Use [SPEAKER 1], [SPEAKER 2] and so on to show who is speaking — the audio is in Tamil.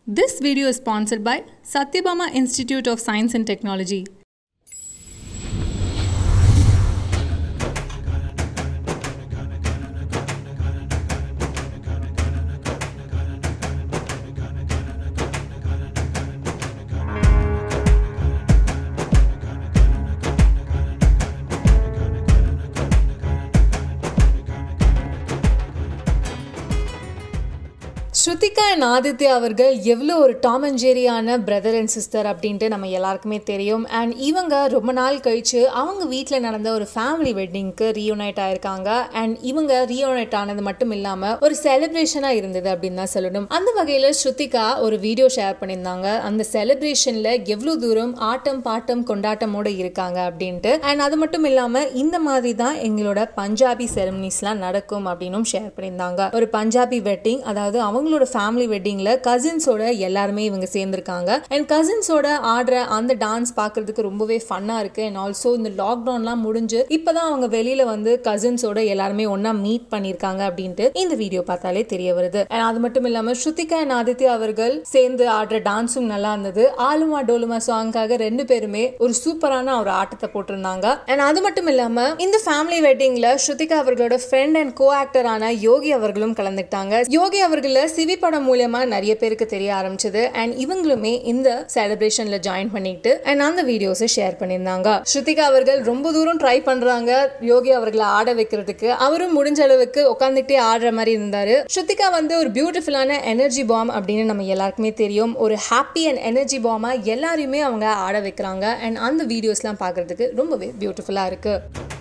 [SPEAKER 1] This video is sponsored by Satyabama Institute of Science and Technology.
[SPEAKER 2] Shruthika and Adithya அவர்கள் எவ்வளோ ஒரு டாம் அண்ட் ஜெரியான பிரதர் அண்ட் சிஸ்டர் அப்படின்ட்டு நம்ம எல்லாருக்குமே தெரியும் அண்ட் இவங்க ரொம்ப நாள் கழிச்சு அவங்க வீட்டில் நடந்த ஒரு ஃபேமிலி வெட்டிங்க்கு ரீயூனைட் ஆயிருக்காங்க அண்ட் இவங்க ரீயூனைட் ஆனது மட்டும் இல்லாமல் ஒரு செலிப்ரேஷனாக இருந்தது அப்படின்னு தான் சொல்லணும் அந்த வகையில் ஸ்ருதிகா ஒரு வீடியோ ஷேர் பண்ணியிருந்தாங்க அந்த செலிப்ரேஷனில் எவ்வளோ தூரம் ஆட்டம் பாட்டம் கொண்டாட்டமோடு இருக்காங்க அப்படின்ட்டு அண்ட் அது மட்டும் இல்லாமல் இந்த மாதிரி தான் எங்களோட பஞ்சாபி செரமனிஸ்லாம் நடக்கும் அப்படின்னும் ஷேர் பண்ணியிருந்தாங்க ஒரு பஞ்சாபி வெட்டிங் அதாவது அவங்களோட ஃபேமிலி வெட்டிங்ல கசின்ஸோட எல்லாருமே இவங்க சேர்ந்திருக்காங்க அண்ட் கசின்ஸோட ஆடுற அந்த டான்ஸ் பார்க்கிறதுக்கு ரொம்பவே ஃபன்னா இருக்கு அண்ட் ஆல்சோ இந்த லாக்டவுன்லாம் முடிஞ்சு இப்பதான் அவங்க வெளியில வந்து கசின்ஸோட எல்லாருமே ஒன்னா மீட் பண்ணிருக்காங்க அப்படின்ட்டு இந்த வீடியோ பார்த்தாலே தெரிய வருது அண்ட் அது மட்டும் இல்லாம ஸ்ருதிகா அண்ட் ஆதித்யா அவர்கள் சேர்ந்து ஆடுற டான்ஸும் நல்லா இருந்தது ஆலுமா டோலுமா சாங்காக ரெண்டு பேருமே ஒரு சூப்பரான ஒரு ஆட்டத்தை போட்டிருந்தாங்க அண்ட் அது மட்டும் இல்லாம இந்த ஃபேமிலி வெட்டிங்ல ஸ்ருதிகா அவர்களோட ஃப்ரெண்ட் அண்ட் கோ ஆக்டரான யோகி அவர்களும் கலந்துக்கிட்டாங்க யோகி அவர்கள சிவி படம் மூலியமா நிறைய பேருக்கு தெரிய ஆரம்பிச்சது அண்ட் இவங்களுமே இந்த செலிப்ரேஷன்ல ஜாயின் பண்ணிட்டு அண்ட் அந்த வீடியோஸை ஷேர் பண்ணியிருந்தாங்க ஸ்ருதிகா அவர்கள் ரொம்ப தூரம் ட்ரை பண்றாங்க யோகி அவர்களை ஆட வைக்கிறதுக்கு அவரும் முடிஞ்ச அளவுக்கு உட்காந்துட்டே ஆடுற மாதிரி இருந்தாரு ஸ்ருதிகா வந்து ஒரு பியூட்டிஃபுல்லான எனர்ஜி பாம் அப்படின்னு நம்ம எல்லாருக்குமே தெரியும் ஒரு ஹாப்பி அண்ட் எனர்ஜி பாமா எல்லாரையுமே அவங்க ஆட வைக்கிறாங்க அண்ட் அந்த வீடியோஸ்லாம் பார்க்கறதுக்கு ரொம்பவே பியூட்டிஃபுல்லா இருக்கு